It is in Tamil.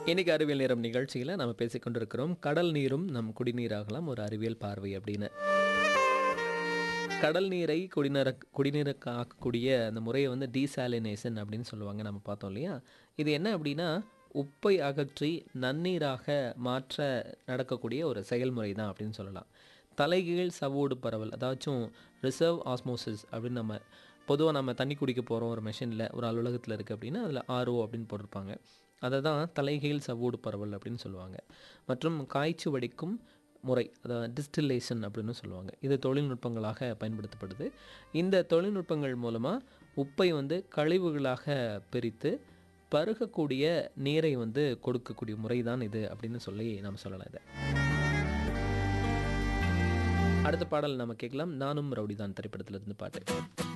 இன்னைக்கு அறிவியல் நேரம் நிகழ்ச்சியில் நம்ம பேசிக்கொண்டிருக்கிறோம் கடல் நீரும் நம் குடிநீராகலாம் ஒரு அறிவியல் பார்வை அப்படின்னு கடல் நீரை குடிநீர குடிநீருக்கு ஆக்கக்கூடிய அந்த முறையை வந்து டீசாலினேஷன் அப்படின்னு சொல்லுவாங்க நம்ம பார்த்தோம் இல்லையா இது என்ன அப்படின்னா உப்பை அகற்றி நன்னீராக மாற்ற நடக்கக்கூடிய ஒரு செயல்முறை தான் அப்படின்னு சொல்லலாம் தலைகீழ் சவோடு பரவல் அதாச்சும் ரிசர்வ் ஆஸ்மோசிஸ் அப்படின்னு நம்ம பொதுவாக நம்ம தண்ணி குடிக்க போகிறோம் ஒரு மெஷினில் ஒரு அலுவலகத்தில் இருக்குது அப்படின்னா அதில் ஆர்ஓ அப்படின்னு போட்டிருப்பாங்க அதை தான் தலைகீழ் சவோடு பரவல் அப்படின்னு சொல்லுவாங்க மற்றும் காய்ச்சி வடிக்கும் முறை அதாவது டிஸ்டில்லேஷன் அப்படின்னு சொல்லுவாங்க இது தொழில்நுட்பங்களாக பயன்படுத்தப்படுது இந்த தொழில்நுட்பங்கள் மூலமாக உப்பை வந்து கழிவுகளாக பிரித்து பருகக்கூடிய நீரை வந்து கொடுக்கக்கூடிய முறை தான் இது அப்படின்னு சொல்லி நம்ம சொல்லலாம் இதை அடுத்த பாடல் நம்ம கேட்கலாம் நானும் ரவுடி தான் திரைப்படத்திலிருந்து பாட்டு